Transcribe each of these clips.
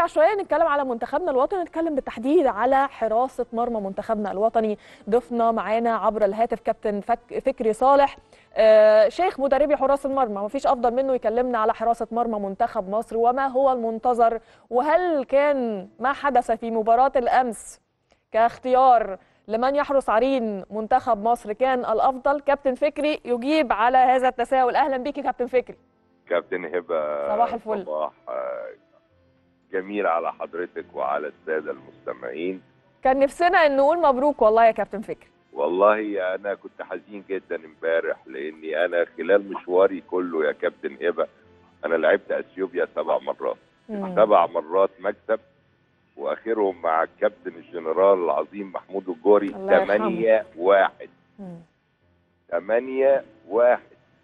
نرجع شويه نتكلم على منتخبنا الوطني نتكلم بالتحديد على حراسه مرمى منتخبنا الوطني ضيفنا معانا عبر الهاتف كابتن فك فكري صالح آه شيخ مدربي حراس المرمى ما فيش افضل منه يكلمنا على حراسه مرمى منتخب مصر وما هو المنتظر وهل كان ما حدث في مباراه الامس كاختيار لمن يحرس عرين منتخب مصر كان الافضل كابتن فكري يجيب على هذا التساؤل اهلا بيك كابتن فكري كابتن هبه صباح الفل. صباح آه، جميل على حضرتك وعلى الساده المستمعين كان نفسنا ان نقول مبروك والله يا كابتن فكري والله انا كنت حزين جدا امبارح لاني انا خلال مشواري كله يا كابتن هبه انا لعبت اثيوبيا سبع مرات مم. سبع مرات مكسب واخرهم مع الكابتن الجنرال العظيم محمود الجوري الله يرحمه. 8 واحد مم. 8 واحد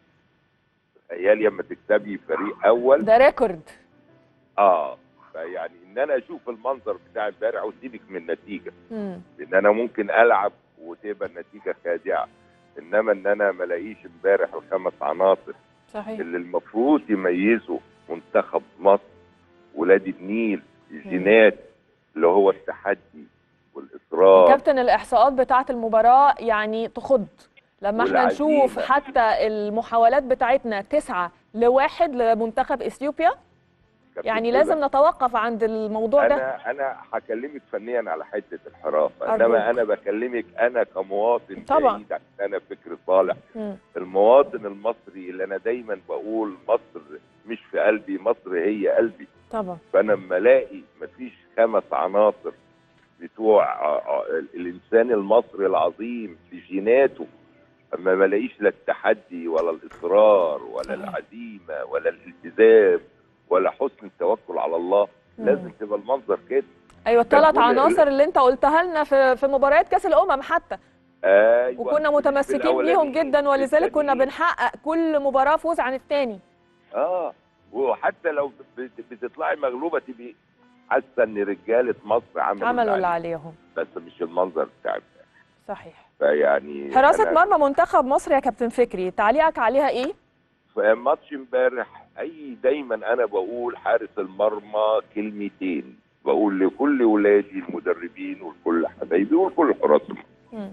تخيلي لما تكسبي فريق اول ده ريكورد اه فيعني ان انا اشوف المنظر بتاع امبارح وسيبك من النتيجه مم. لان انا ممكن العب وتبقى النتيجه خادعه انما ان انا ما الاقيش امبارح الخمس عناصر صحيح اللي المفروض يميزوا منتخب مصر ولاد النيل الجينات اللي هو التحدي والاصرار كابتن الاحصاءات بتاعه المباراه يعني تخض لما احنا والعزيمة. نشوف حتى المحاولات بتاعتنا تسعة لواحد لمنتخب اثيوبيا كابتن يعني هبة، لازم نتوقف عند الموضوع ده انا انا هكلمك فنيا على حته الحراسه أرجوك. انما انا بكلمك انا كمواطن طبعا. بعيد عن انا فكر صالح مم. المواطن المصري اللي انا دايما بقول مصر مش في قلبي مصر هي قلبي طبعا فانا لما الاقي مفيش خمس عناصر بتوع ع- ع- الانسان المصري العظيم بجيناته اما ما الاقيش لا التحدي ولا الاصرار ولا صحيح. العزيمه ولا الالتزام ولا حسن التوكل على الله مم. لازم تبقى المنظر كده ايوه الثلاث كل- عناصر اللي انت قلتها لنا في في مباريات كاس الامم حتى ايوه وكنا في متمسكين بيهم الأولانيين، جدا ولذلك كنا التانيين. بنحقق كل مباراه فوز عن الثاني اه وحتى لو بت- بتطلعي مغلوبه تبقي حاسه ان رجاله مصر عملوا عملوا اللي عليهم. عليهم بس مش المنظر بتاع امبارح. صحيح فيعني حراسه أنا مرمى منتخب مصر يا كابتن فكري تعليقك عليها ايه في ماتش امبارح اي دايما انا بقول حارس المرمى كلمتين بقول لكل ولادي المدربين ولكل حبايبي ولكل حراس المرمى مم.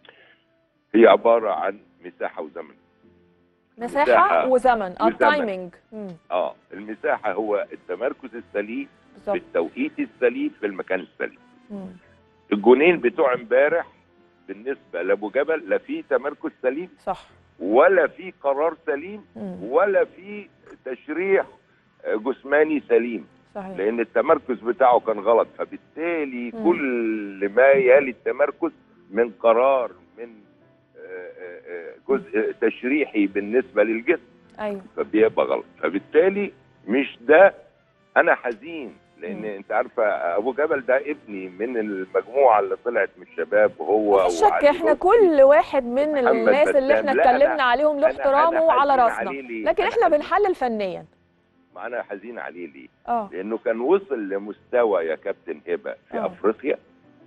هي عباره عن مساحه وزمن مساحه مساحة وزمن وزمن. التايمنج مم. اه المساحه هو التمركز السليم في بالظبط التوقيت السليم في المكان السليم مم. الجونين بتوع امبارح بالنسبه لابو جبل لا في تمركز سليم صح ولا في قرار سليم مم. ولا في تشريح آه، جسماني سليم صحيح لان التمركز بتاعه كان غلط فبالتالي مم. كل ما يلي التمركز من قرار من آه، آه، آه، جزء تشريحي بالنسبه للجسم ايوه فبيبقى غلط فبالتالي مش ده انا حزين لان مم. انت عارفه ابو جبل ده ابني من المجموعه اللي طلعت من الشباب وهو مفيش شك وعلي احنا لطفي. كل واحد من محمد الناس اللي احنا بسام. لا، أنا- اتكلمنا عليهم له أنا- أنا احترامه على حزين راسنا عليه ليه؟ لكن أنا احنا حزين. بنحلل فنيا ما انا حزين عليه ليه؟ اه لانه كان وصل لمستوى يا كابتن هبه في آه. افريقيا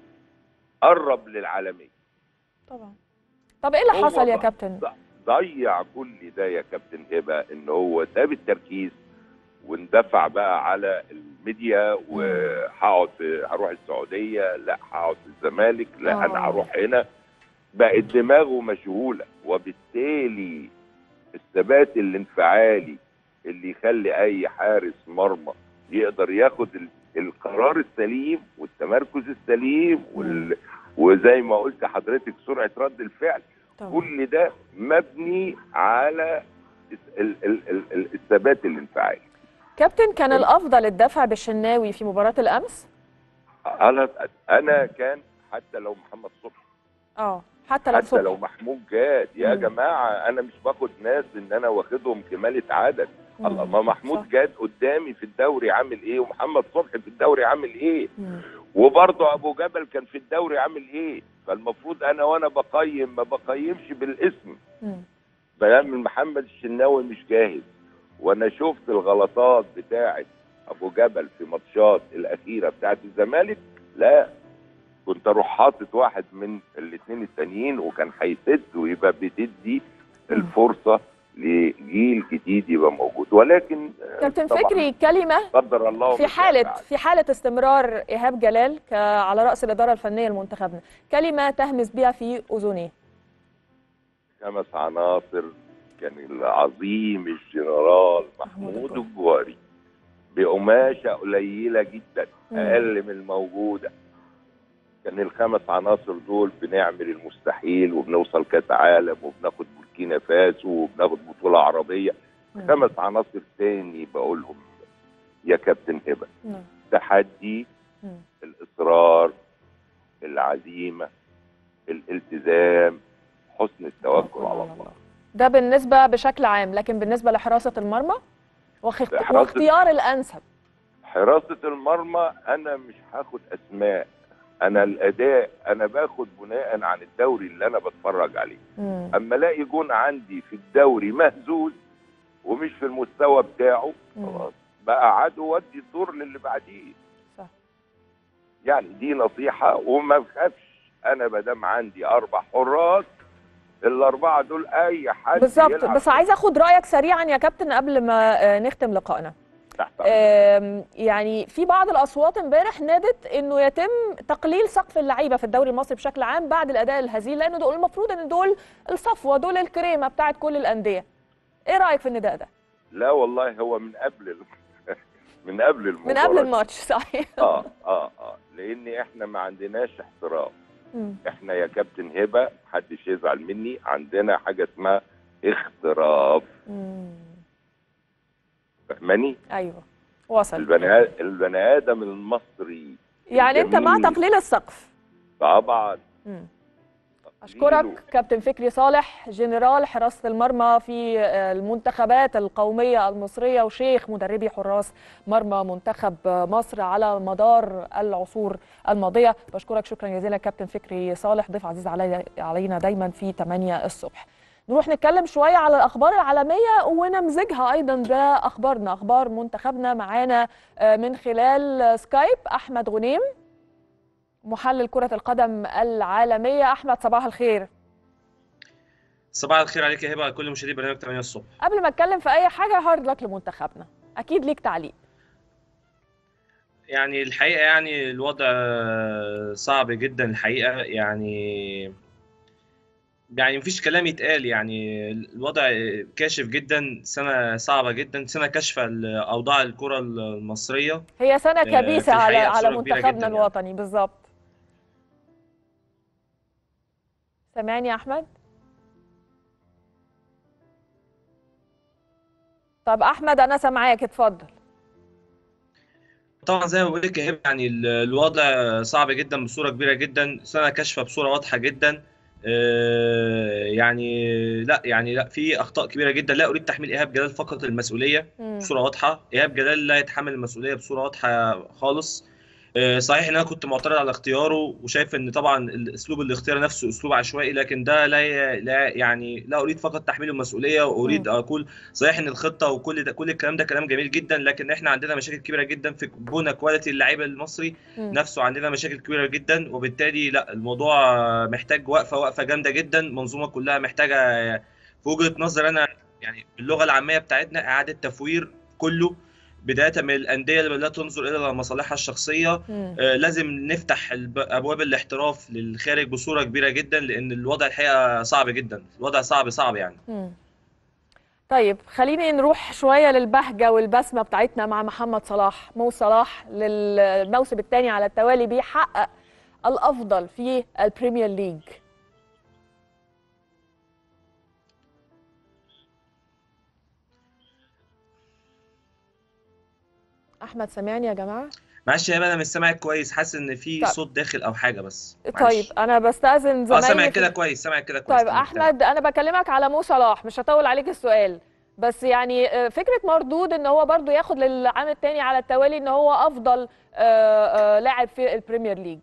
قرب للعالميه طبعا طب ايه اللي هو حصل يا بقى- كابتن ضيع كل ده يا كابتن هبه ان هو ساب التركيز واندفع بقى على الميديا وهقعد في هروح السعوديه لا هقعد في الزمالك لا آه. انا هروح هنا بقت دماغه مشغوله وبالتالي الثبات الانفعالي اللي يخلي اي حارس مرمى يقدر ياخد ال- القرار السليم والتمركز السليم وال... وزي ما قلت حضرتك سرعه رد الفعل طبعا كل ده مبني على ال- ال- ال- ال- ال- الثبات الانفعالي كابتن كان الافضل الدفع بالشناوي في مباراه الامس انا انا كان حتى لو محمد صبحي اه حتى لو حتى صبحي لو محمود جاد يا مم. جماعه انا مش باخد ناس ان انا واخدهم كماله عدد مم. الله ما محمود صح. جاد قدامي في الدوري عامل ايه ومحمد صبحي في الدوري عامل ايه مم. وبرضه ابو جبل كان في الدوري عامل ايه فالمفروض انا وانا بقيم ما بقيمش بالاسم مم. بيعمل محمد الشناوي مش جاهز وانا شفت الغلطات بتاعه ابو جبل في ماتشات الاخيره بتاعه الزمالك لا كنت اروح حاطط واحد من الاثنين التانيين وكان هيسد ويبقى بتدي الفرصه لجيل جديد يبقى موجود ولكن آه، كابتن طبعاً فكري كلمه قدر الله في وما شاء حالة فعل. في حالة استمرار إيهاب جلال ك- على رأس الإدارة الفنية لمنتخبنا كلمة تهمس بها في أذنيه خمس عناصر كان العظيم الجنرال محمود محمود الجوهري. الجوهري بقماشه قليله جدا مم. اقل من الموجوده كان الخمس عناصر دول بنعمل المستحيل وبنوصل كاس عالم وبناخد بوركينا فاسو وبناخد بطوله عربيه مم. خمس عناصر تاني بقولهم يا كابتن هبه نعم. تحدي مم. الاصرار العزيمه الالتزام حسن التوكل على الله ده بالنسبة بشكل عام لكن بالنسبة لحراسة المرمى واخ- حراسة- واختيار الأنسب حراسة المرمى أنا مش هاخد أسماء أنا الأداء أنا باخد بناء عن الدوري اللي أنا بتفرج عليه مم. أما ألاقي جون عندي في الدوري مهزوز ومش في المستوى بتاعه مم. خلاص بقى عدو ودي الدور للي بعديه صح. يعني دي نصيحة وما بخافش أنا ما دام عندي أربع حراس الأربعة دول أي حد بالظبط يلعب بس عايزة أخد رأيك سريعا يا كابتن قبل ما آه، نختم لقائنا تحت آم، يعني في بعض الاصوات امبارح نادت انه يتم تقليل سقف اللعيبه في الدوري المصري بشكل عام بعد الاداء الهزيل لانه دول المفروض ان دول الصفوه دول الكريمه بتاعت كل الانديه ايه رايك في النداء ده لا والله هو من قبل ال- من قبل من المباراة قبل الماتش صحيح اه اه اه لان احنا ما عندناش احتراف مم. احنا يا كابتن هبه محدش يزعل مني عندنا حاجه اسمها اختراف مم. فاهماني ايوه وصل البني آ- البني ادم المصري يعني انت مع الجميل تقليل السقف طبعا مم. أشكرك كابتن فكري صالح جنرال حراسة المرمى في آه، المنتخبات القومية المصرية وشيخ مدربي حراس مرمى منتخب مصر على مدار العصور الماضية بشكرك شكرا جزيلا كابتن فكري صالح ضيف عزيز علي علينا دايما في 8 الصبح نروح نتكلم شوية على الأخبار العالمية ونمزجها أيضا بأخبارنا أخبار منتخبنا معانا آه، من خلال سكايب أحمد غنيم محلل كرة القدم العالمية أحمد صباح الخير صباح الخير عليك يا هبه على كل مشاهدي برنامج 8 الصبح قبل ما اتكلم في اي حاجه هارد لك لمنتخبنا اكيد ليك تعليق يعني الحقيقه يعني الوضع صعب جدا الحقيقه يعني يعني مفيش كلام يتقال يعني الوضع كاشف جدا سنه صعبه جدا سنه كاشفه لاوضاع الكره المصريه هي سنه في كبيسه على الحقيقة على بصورة كبيرة منتخبنا جداً يعني. الوطني بالظبط سامعني يا احمد طب احمد انا سامعاك اتفضل طبعا زي ما بقول لك يا هبه يعني ال- الوضع صعب جدا بصوره كبيره جدا سنه كاشفه بصوره واضحه جدا آه، يعني لا يعني لا في اخطاء كبيره جدا لا اريد تحميل ايهاب جلال فقط المسؤوليه مم. بصوره واضحه ايهاب جلال لا يتحمل المسؤوليه بصوره واضحه خالص آه، صحيح ان انا كنت معترض على اختياره وشايف ان طبعا الاسلوب اللي اختياره نفسه اسلوب عشوائي لكن ده لا ي- لا يعني لا اريد فقط تحميل المسؤوليه واريد اقول صحيح ان الخطه وكل ده كل الكلام ده كلام جميل جدا لكن احنا عندنا مشاكل كبيره جدا في بنى كواليتي اللعيبه المصري مم. نفسه عندنا مشاكل كبيره جدا وبالتالي لا الموضوع محتاج وقفه وقفه جامده جدا المنظومه كلها محتاجه في وجهه نظر انا يعني باللغه العاميه بتاعتنا اعاده تفوير كله بدايه من الانديه اللي لا تنظر الى مصالحها الشخصيه مم. آه، لازم نفتح الب- ابواب الاحتراف للخارج بصوره كبيره جدا لان الوضع الحقيقه صعب جدا الوضع صعب صعب يعني مم. طيب خليني نروح شوية للبهجة والبسمة بتاعتنا مع محمد صلاح مو صلاح للموسم الثاني على التوالي بيحقق الأفضل في البريمير ليج أحمد سامعني يا جماعة معلش يا بقى انا مش سامعك كويس حاسس ان في طب. صوت داخل او حاجه بس طيب معلش. أنا بستأذن اه زمايلي سامعك في- كده كويس سامعك كده كويس طيب تمام، احمد انا بكلمك على مو صلاح مش هطول عليك السؤال بس يعني آه، فكره مردود ان هو برضو ياخد للعام الثاني على التوالي ان هو افضل آه، آه، لاعب في البريمير ليج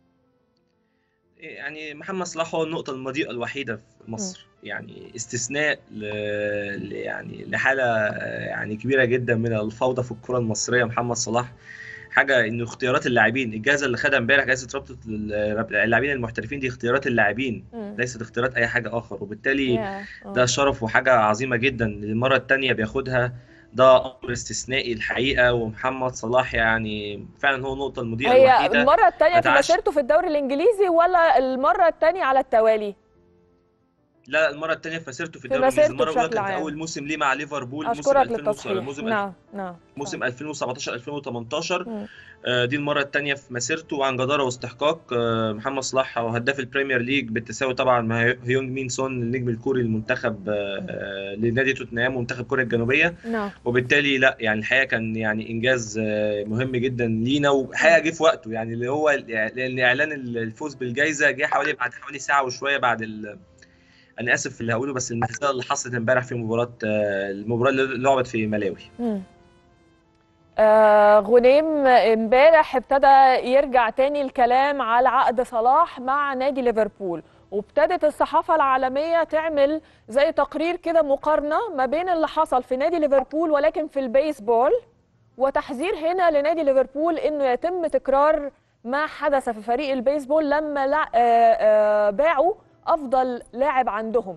يعني محمد صلاح هو النقطة المضيئة الوحيدة في مصر يعني استثناء ل... ل- يعني لحالة يعني كبيرة جدا من الفوضى في الكرة المصرية محمد صلاح حاجه ان اختيارات اللاعبين الجائزه اللي خدها امبارح جائزه رابطه اللاعبين المحترفين دي اختيارات اللاعبين مم. ليست اختيارات اي حاجه اخر وبالتالي يا، آه. ده شرف وحاجه عظيمه جدا للمره الثانيه بياخدها ده امر استثنائي الحقيقه ومحمد صلاح يعني فعلا هو النقطه المضيئه هي الوحيده المرة الثانية في نتعش- مسيرته في الدوري الإنجليزي ولا المرة الثانية على التوالي؟ لا المره الثانيه في مسيرته في في الدوري الانجليزي مسيرته المره الاولى بشكل كانت عام. اول موسم ليه مع ليفربول موسم أشكرك 2000 للتصحيح موسم نعم نعم موسم 2017 2018 مم. آه، دي المره الثانيه في مسيرته وعن جداره واستحقاق آه، محمد صلاح هو هداف البريمير ليج بالتساوي طبعا مع هيونج مين سون النجم الكوري المنتخب آه، آه، لنادي توتنهام ومنتخب كوريا الجنوبيه نعم وبالتالي لا يعني الحقيقه كان يعني انجاز آه، مهم جدا لينا وحقيقه جه في وقته يعني اللي هو لان اعلان الفوز بالجائزه جه حوالي بعد حوالي ساعه وشويه بعد ال... انا اسف في اللي هقوله بس المهزله اللي حصلت امبارح في مباراه آه، المباراه اللي لعبت في ملاوي مم. آه غنيم امبارح ابتدى يرجع تاني الكلام على عقد صلاح مع نادي ليفربول وابتدت الصحافة العالمية تعمل زي تقرير كده مقارنة ما بين اللي حصل في نادي ليفربول ولكن في البيسبول وتحذير هنا لنادي ليفربول انه يتم تكرار ما حدث في فريق البيسبول لما لع- آه، آه، باعوا افضل لاعب عندهم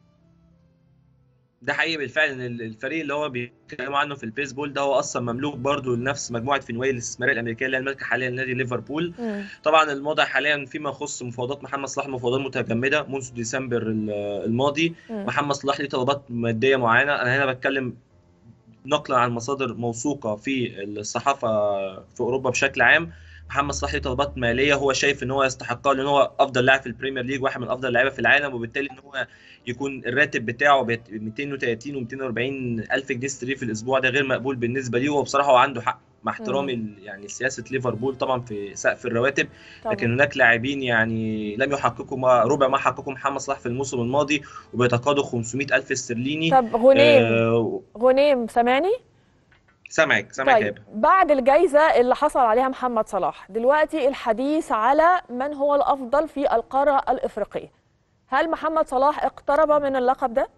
ده حقيقي بالفعل ان الفريق اللي هو بيتكلموا عنه في البيسبول ده هو اصلا مملوك برضه لنفس مجموعه فينواي الاستثماريه الامريكيه اللي هي المالكه حاليا لنادي ليفربول طبعا الموضوع حاليا فيما يخص مفاوضات محمد صلاح مفاوضات متجمده منذ ديسمبر ال- الماضي مم. محمد صلاح ليه طلبات ماديه معينه انا هنا بتكلم نقلا عن مصادر موثوقه في الصحافه في اوروبا بشكل عام محمد صلاح ليه طلبات ماليه هو شايف ان هو يستحقها لان هو افضل لاعب في البريمير ليج واحد من افضل اللعيبه في العالم وبالتالي ان هو يكون الراتب بتاعه ب 230 و 240 الف جنيه استرليني في الاسبوع ده غير مقبول بالنسبه ليه وبصراحه هو عنده حق مع احترامي ل- يعني سياسه ليفربول طبعا في سقف الرواتب طبعاً. لكن هناك لاعبين يعني لم يحققوا ما ربع ما حققه محمد صلاح في الموسم الماضي وبيتقاضوا 500 الف استرليني طب غنيم آه غنيم سامعني؟ سامعك سامعك يا طيب هبه بعد الجائزة اللي حصل عليها محمد صلاح دلوقتي الحديث على من هو الأفضل في القارة الإفريقية هل محمد صلاح اقترب من اللقب ده؟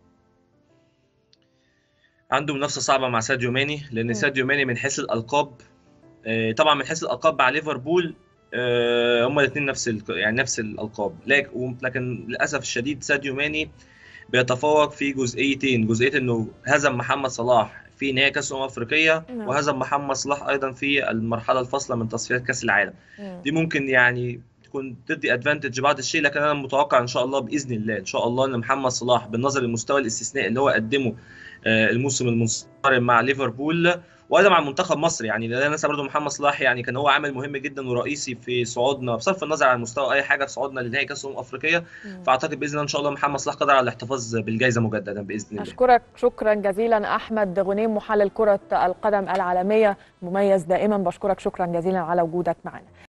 عنده منافسه صعبه مع ساديو ماني لان مم. ساديو ماني من حيث الالقاب آه، طبعا من حيث الالقاب مع ليفربول آه، هما الاثنين نفس ال- يعني نفس الالقاب لكن لكن للاسف الشديد ساديو ماني بيتفوق في جزئيتين جزئيه انه هزم محمد صلاح في نهائي كاس الامم الافريقيه نعم. وهزم محمد صلاح ايضا في المرحله الفاصله من تصفيات كاس العالم مم. دي ممكن يعني تكون تدي ادفانتج بعض الشيء لكن انا متوقع ان شاء الله باذن الله ان شاء الله ان محمد صلاح بالنظر للمستوى الاستثنائي اللي هو قدمه آه، الموسم المنصرم مع ليفربول وايضا مع منتخب مصر يعني لا ننسى برضه محمد صلاح يعني كان هو عامل مهم جدا ورئيسي في صعودنا بصرف النظر عن مستوى اي حاجه في صعودنا لنهائي كاس الامم الافريقيه مم. فاعتقد باذن الله ان شاء الله محمد صلاح قدر على الاحتفاظ بالجائزه مجددا باذن الله أشكرك شكرا جزيلا أحمد غنيم محلل كرة القدم العالمية مميز دائما بشكرك شكرا جزيلا على وجودك معنا